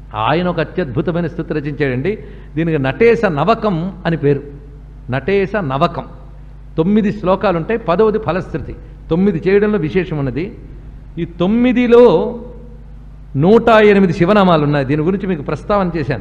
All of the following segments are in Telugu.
ఆయన ఒక అత్యద్భుతమైన స్థుతి రచించాడండి దీనికి నటేశ నవకం అని పేరు నటేశ నవకం తొమ్మిది శ్లోకాలు ఉంటాయి పదవది ఫలశ్రుతి తొమ్మిది చేయడంలో విశేషం ఉన్నది ఈ తొమ్మిదిలో నూట ఎనిమిది శివనామాలు ఉన్నాయి దీని గురించి మీకు ప్రస్తావన చేశాను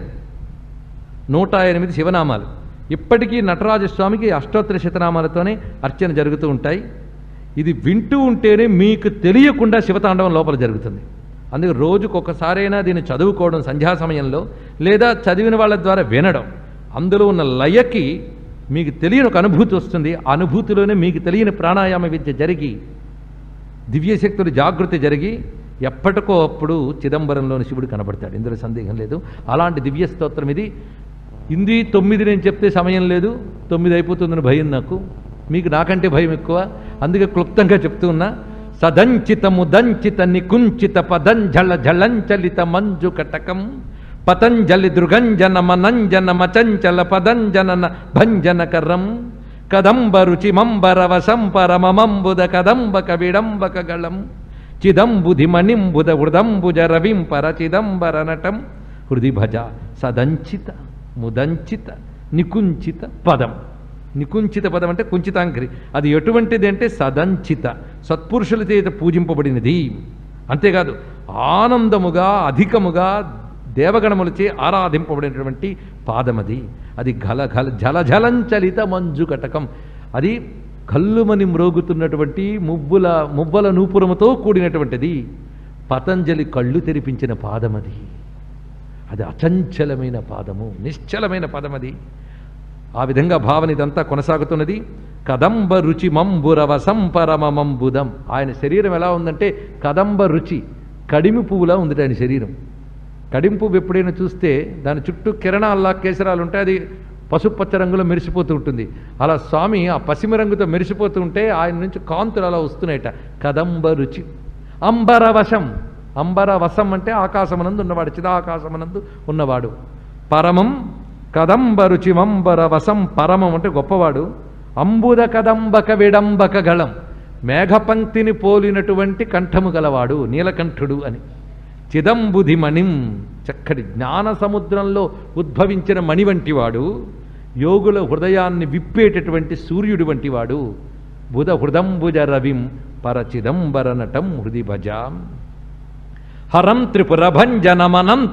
నూట ఎనిమిది శివనామాలు ఇప్పటికీ నటరాజస్వామికి అష్టోత్తర శతనామాలతోనే అర్చన జరుగుతూ ఉంటాయి ఇది వింటూ ఉంటేనే మీకు తెలియకుండా శివతాండవం లోపల జరుగుతుంది అందుకే రోజుకు ఒకసారైనా దీన్ని చదువుకోవడం సంధ్యా సమయంలో లేదా చదివిన వాళ్ళ ద్వారా వినడం అందులో ఉన్న లయకి మీకు తెలియని ఒక అనుభూతి వస్తుంది ఆ అనుభూతిలోనే మీకు తెలియని ప్రాణాయామ విద్య జరిగి దివ్యశక్తులు జాగృతి జరిగి ఎప్పటికో అప్పుడు చిదంబరంలోని శివుడు కనబడతాడు ఇందులో సందేహం లేదు అలాంటి దివ్య స్తోత్రం ఇది ఇంది తొమ్మిది నేను చెప్తే సమయం లేదు తొమ్మిది అయిపోతుందని భయం నాకు మీకు నాకంటే భయం ఎక్కువ అందుకే క్లుప్తంగా చెప్తూ ఉన్నా సదంచితము దంచిత నికుంచిత పదంజళ జళంచలిత మంజు కటకం పతంజలి దృగంజన మనంజన మచంచల పదంజనన భంజనకరం కదంబ రుచి మంబర వసంపర మమంబుద కదంబక విడంబక గళం చిదంబుధి మణింబుద హృదంబుజ రవింపర చిదంబర నటం హృది భజ సదంచిత ముదంచిత నికుంచిత పదం నికుంచిత పదం అంటే కుంచితాంకరి అది ఎటువంటిది అంటే సదంచిత సత్పురుషుల చేత పూజింపబడినది అంతేకాదు ఆనందముగా అధికముగా దేవగణములచే ఆరాధింపబడినటువంటి పాదమది అది ఘల ఘల జలజలంచలిత మంజు కటకం అది కల్లుమని మ్రోగుతున్నటువంటి ముబ్బుల ముబ్బల నూపురముతో కూడినటువంటిది పతంజలి కళ్ళు తెరిపించిన పాదమది అది అచంచలమైన పాదము నిశ్చలమైన పదమది ఆ విధంగా భావన ఇదంతా కొనసాగుతున్నది కదంబ రుచి మంబురవ సంపరమమంబుదం ఆయన శరీరం ఎలా ఉందంటే కదంబ రుచి కడిమి పువ్వులా ఉంది ఆయన శరీరం కడిమి పువ్వు ఎప్పుడైనా చూస్తే దాని చుట్టూ కిరణాల్లా కేసరాలు ఉంటాయి అది పసుపచ్చ రంగులో మెరిసిపోతూ ఉంటుంది అలా స్వామి ఆ పసిమి రంగుతో మెరిసిపోతూ ఉంటే ఆయన నుంచి కాంతులు అలా వస్తున్నాయట కదంబ రుచి అంబరవశం అంబరవశం అంటే ఆకాశమనందు ఉన్నవాడు చిదాకాశమనందు ఉన్నవాడు పరమం కదంబ రుచిమంబర వసం పరమం అంటే గొప్పవాడు అంబుద కదంబక విడంబక గళం మేఘపంక్తిని పోలినటువంటి కంఠము గలవాడు నీలకంఠుడు అని చిదంబుధి మణిం చక్కటి జ్ఞాన సముద్రంలో ఉద్భవించిన మణి వంటివాడు యోగుల హృదయాన్ని విప్పేటటువంటి సూర్యుడు వంటివాడు బుధ హృదంబుజ రవిం పర చిదంబర నటం హృది భజాం హరం త్రిపురభంజనమనంత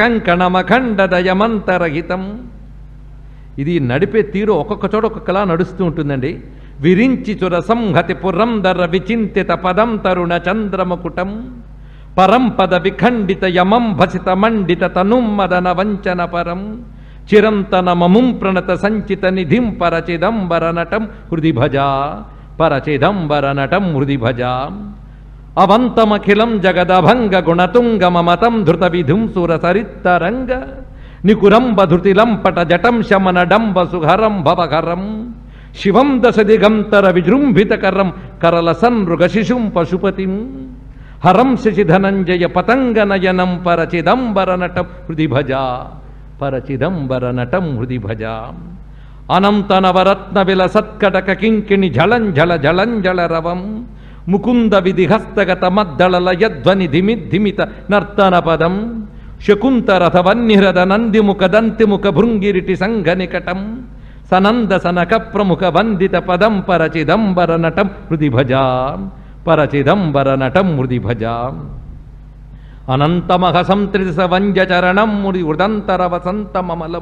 కృతకంకణమఖండదయమంతరహితం ఇది నడిపే తీరు ఒక్కొక్క చోట ఒక్కొక్కలా నడుస్తూ ఉంటుందండి విరించి చుర సంహతి పురందర విచింతిత పదం తరుణ చంద్రమకుటం పరంపద విఖండిత యమం భసిత మండిత తనుం మదన వంచన పరం చిరంతన మముం ప్రణత సంచిత నిధిం పరచిదంబర నటం హృది భజా పరచిదంబర నటం హృది భజా అవంతమఖిలం జగదభంగ గుణతుంగ మమతం ధృత విధుం సుర సరిత్తరంగ నికురంబ ధృతిలంపట జటం శమన డంబ సుహరం భవహరం శివం దశ దిగంతర విజృంభితకరం కరల సన్మృగ శిశుం పశుపతిం హరం శశిధనంజయ పతంగ నయనం పరచిదంబర నటం హృది భజా పరచిదంబర నటం హృది భజా అనంతనవరత్న విల సత్కటక కింకిణి జళంజళ జళంజళ రవం ముకుంద విధిహస్తగత మద్దళల యధ్వని ధిమిద్ధిమిత నర్తన పదం శకుంతరథ వన్నిహృద నందిముఖ దంతిముఖ భృంగిరిటి సంఘ నికటం సనంద సనక ప్రముఖ వందిత పదం పరచిదంబర నటం హృది భజా పరచిదంబర నటం హృది భజా అనంతమహ సంత్రిస వంజచరణం ముడి ఉదంతర వసంతమమలం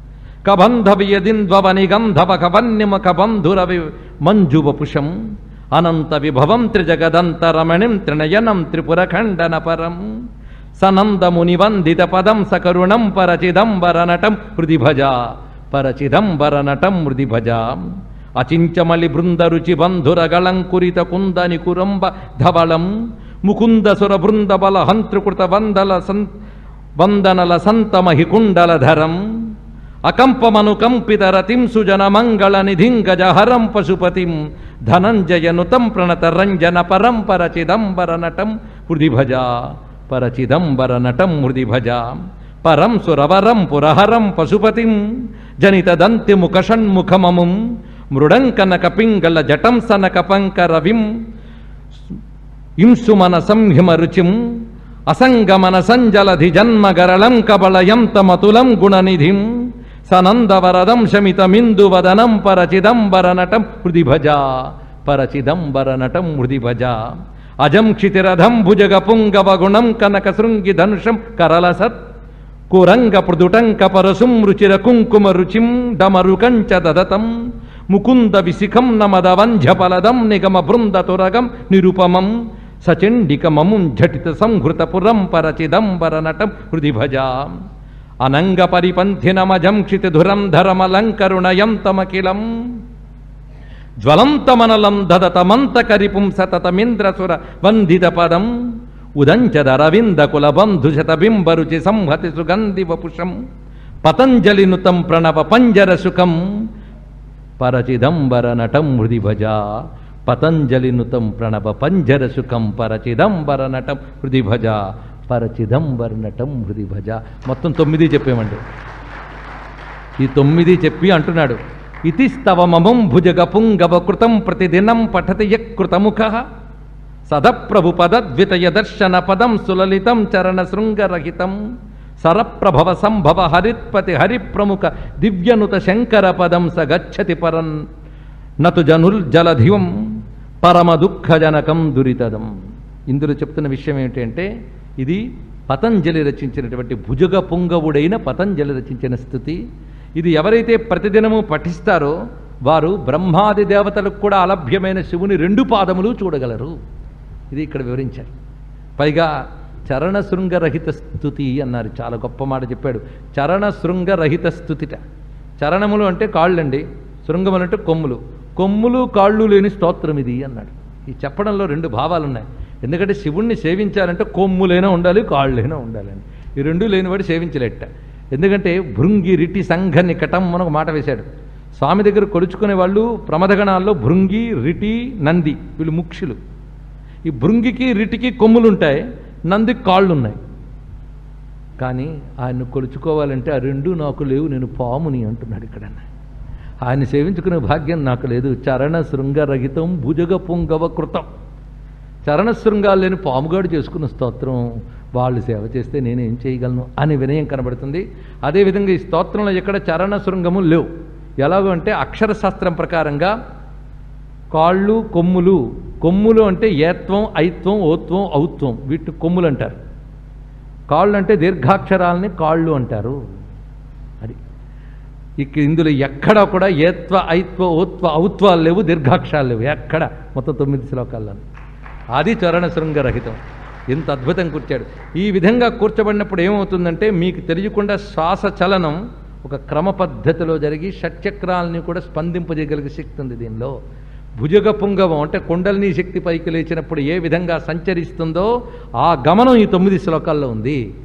కబంధవియదింద్వనిగంధవ కవన్నిమక బంధురవి మంజువపుషం అనంత విభవం త్రిజగదంతరమణిం త్రినయనం త్రిపురఖండన పరం సనందముని వందిత పదం సకరుణం పరచిదంబర నటం హృది భజా పరచిదంబర నటం హృది భజా అచించమలి బృందరుచి బంధురగళంకురిత కుందని కురంబ ధవళం ముకుంద సుర బృంద బల హంత్రుకృత వందల సం వందనల సంతమహి కుండలధరం అకంపమనుకంపిత రతిం సుజన మంగళ నిధిం గజహరం పశుపతిం ధనంజయ నుతం ప్రణత రంజన పరంపర చిదంబర నటం హృది భజా పరచిదంబర నటం హృది భజా పరం సురవరం పురహరం పశుపతిం జనిత దంతి ముఖ షణ్ముఖమముం మృడంకనక పింగళ జటం సనక పంక రవిం ఇంసుమన సంహిమ రుచిం అసంగమన సంజలధి జన్మ గరళం కబళయం తమతులం గుణనిధిం సనందవరదం శమితమిందు వదనం పరచిదంబర నటం హృది భజ పరచిదంబర నటం హృది భజ అజం క్షితిరథం భుజగ పుంగవ గుణం కనక శృంగి ధనుషం కరలసత్ కురంగ పృదుటంక పరసుం రుచిర కుంకుమ రుచిం డమరుకంచ దదతం ముకుంద విశిఖం నమద వంధ్యపలదం నిగమ బృంద తురగం నిరుపమం సచండికమముం ఝటిత సంహృత పురం పరచిదంబర నటం హృది భజ అనంగ పరిపంథినమజం క్షితిధురం ధరమలంకరుణయం తమకిలం జ్వలంతమనలం దదతమంతకరిపుం సతతమింద్రసుర వందిత పదం ఉదంచదరవింద కులబంధుశత బింబరుచి సంహతి సుగంధి వపుషం పతంజలినుతం ప్రణవ పంజర సుఖం పరచిదంబర నటం హృది భజ పతంజలినుతం ప్రణవ పంజర సుఖం పరచిదంబర నటం హృది భజ పరచిదంబర నటం హృది భజ మొత్తం తొమ్మిది చెప్పామండి ఈ తొమ్మిది చెప్పి అంటున్నాడు ఇతి స్తవ మమం భుజగ పుంగవ కృతం ప్రతిదినం పఠతి యకృతముఖ సదప్రభు పదద్వితయ దర్శన పదం సులలితం చరణ శృంగరహితం సరప్రభవ సంభవ హరిత్పతి హరిప్రముఖ దివ్యనుత శంకర పదం స గచ్చతి పరన్ నతు జనుర్జలధివం పరమ దుఃఖజనకం దురితదం ఇందులో చెప్తున్న విషయం ఏమిటంటే ఇది పతంజలి రచించినటువంటి భుజగ పుంగవుడైన పతంజలి రచించిన స్థుతి ఇది ఎవరైతే ప్రతిదినము పఠిస్తారో వారు బ్రహ్మాది దేవతలకు కూడా అలభ్యమైన శివుని రెండు పాదములు చూడగలరు ఇది ఇక్కడ వివరించారు పైగా చరణ శృంగరహిత స్థుతి అన్నారు చాలా గొప్ప మాట చెప్పాడు చరణ శృంగరహిత స్థుతిట చరణములు అంటే కాళ్ళండి శృంగములు అంటే కొమ్ములు కొమ్ములు కాళ్ళు లేని స్తోత్రం ఇది అన్నాడు ఈ చెప్పడంలో రెండు భావాలు ఉన్నాయి ఎందుకంటే శివుణ్ణి సేవించాలంటే కొమ్ములైనా ఉండాలి కాళ్ళైనా ఉండాలని ఈ రెండు లేనివాడు సేవించలేట ఎందుకంటే భృంగి రిటి సంఘ నికటం అని ఒక మాట వేశాడు స్వామి దగ్గర కొలుచుకునే వాళ్ళు ప్రమదగణాల్లో భృంగి రిటి నంది వీళ్ళు ముఖ్యులు ఈ భృంగికి రిటికి కొమ్ములు ఉంటాయి నందికి కాళ్ళు ఉన్నాయి కానీ ఆయన్ను కొలుచుకోవాలంటే ఆ రెండు నాకు లేవు నేను పాముని అంటున్నాడు ఇక్కడ ఆయన సేవించుకునే భాగ్యం నాకు లేదు చరణ శృంగరహితం భుజగ పుంగవ కృతం చరణ శృంగాలు లేని పాముగాడు చేసుకున్న స్తోత్రం వాళ్ళు సేవ చేస్తే నేనేం చేయగలను అని వినయం కనబడుతుంది అదేవిధంగా ఈ స్తోత్రంలో ఎక్కడ చరణ శృంగము లేవు ఎలాగో అంటే అక్షర శాస్త్రం ప్రకారంగా కాళ్ళు కొమ్ములు కొమ్ములు అంటే ఏత్వం ఐత్వం ఓత్వం ఔత్వం వీటిని కొమ్ములు అంటారు కాళ్ళు అంటే దీర్ఘాక్షరాలని కాళ్ళు అంటారు అది ఇక ఇందులో ఎక్కడ కూడా ఏత్వ ఐత్వ ఓత్వ ఔత్వాలు లేవు దీర్ఘాక్షరాలు లేవు ఎక్కడ మొత్తం తొమ్మిది శ్లోకాల్లో అది చరణ శృంగరహితం ఎంత అద్భుతం కూర్చాడు ఈ విధంగా కూర్చబడినప్పుడు ఏమవుతుందంటే మీకు తెలియకుండా శ్వాస చలనం ఒక క్రమ పద్ధతిలో జరిగి షట్చక్రాలని కూడా స్పందింపజేయగలిగే శక్తి ఉంది దీనిలో భుజగ పుంగవం అంటే కుండలిని శక్తి పైకి లేచినప్పుడు ఏ విధంగా సంచరిస్తుందో ఆ గమనం ఈ తొమ్మిది శ్లోకాల్లో ఉంది